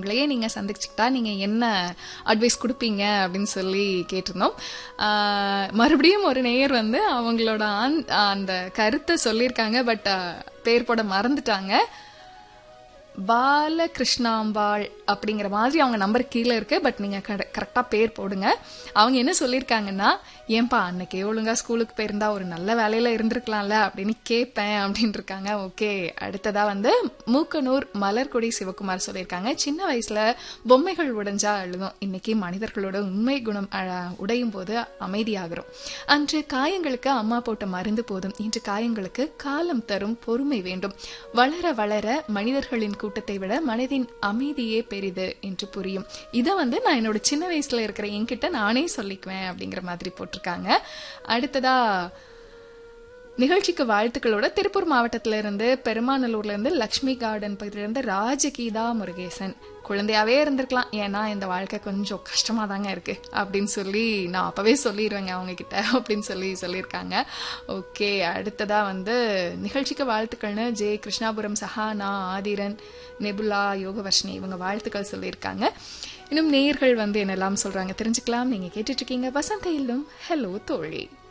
உங்களையே நீங்க சந்திச்சுக்கிட்டா நீங்க என்ன அட்வைஸ் கொடுப்பீங்க அப்படின்னு சொல்லி கேட்டிருந்தோம் ஆஹ் மறுபடியும் ஒரு நேயர் வந்து அவங்களோட ஆன்- அந்த கருத்தை சொல்லியிருக்காங்க பட் பேர் போட மறந்துட்டாங்க பாலகிருஷ்ணாம்பாள் அப்படிங்கிற மாதிரி அவங்க நம்பர் கீழே இருக்கு பட் நீங்க கரெக்டா பேர் போடுங்க அவங்க என்ன சொல்லியிருக்காங்கன்னா ஏன்பா அன்னைக்கு ஒழுங்கா ஸ்கூலுக்கு போயிருந்தா ஒரு நல்ல வேலையில இருந்திருக்கலாம்ல அப்படின்னு கேட்பேன் அப்படின்னு இருக்காங்க ஓகே அடுத்ததா வந்து மூக்கனூர் மலர்கொடி சிவகுமார் சொல்லியிருக்காங்க சின்ன வயசுல பொம்மைகள் உடைஞ்சா அழுதும் இன்னைக்கு மனிதர்களோட உண்மை குணம் அஹ், உடையும் போது அமைதியாகிறோம் அன்று காயங்களுக்கு அம்மா போட்ட மருந்து போதும் இன்று காயங்களுக்கு காலம் தரும் பொறுமை வேண்டும் வளர வளர மனிதர்களின் கூட்டத்தை விட மனதின் அமைதியே பெரிது என்று புரியும் இதை வந்து நான் என்னோட சின்ன வயசுல இருக்கிற என்கிட்ட நானே சொல்லிக்குவேன் அப்படிங்கிற மாதிரி போட்டிருக்காங்க அடுத்ததா நிகழ்ச்சிக்கு வாழ்த்துக்களோட திருப்பூர் மாவட்டத்துல இருந்து பெருமாநல்லூர்ல இருந்து லக்ஷ்மி கார்டன் பகுதியில இருந்து ராஜகீதா முருகேசன் குழந்தையாவே இருந்திருக்கலாம் ஏன்னா இந்த வாழ்க்கை கொஞ்சம் கஷ்டமா தாங்க இருக்கு அப்படின்னு சொல்லி நான் அப்பவே சொல்லிடுவேங்க அவங்க கிட்ட அப்படின்னு சொல்லி சொல்லியிருக்காங்க ஓகே அடுத்ததா வந்து நிகழ்ச்சிக்கு வாழ்த்துக்கள்னு ஜே கிருஷ்ணாபுரம் சஹானா ஆதிரன் நெபுலா யோகவர்ஷினி இவங்க வாழ்த்துக்கள் சொல்லியிருக்காங்க இன்னும் நேயர்கள் வந்து என்னெல்லாம் சொல்றாங்க தெரிஞ்சுக்கலாம் நீங்க கேட்டுட்டு இருக்கீங்க வசந்த இல்லம் ஹலோ தோழி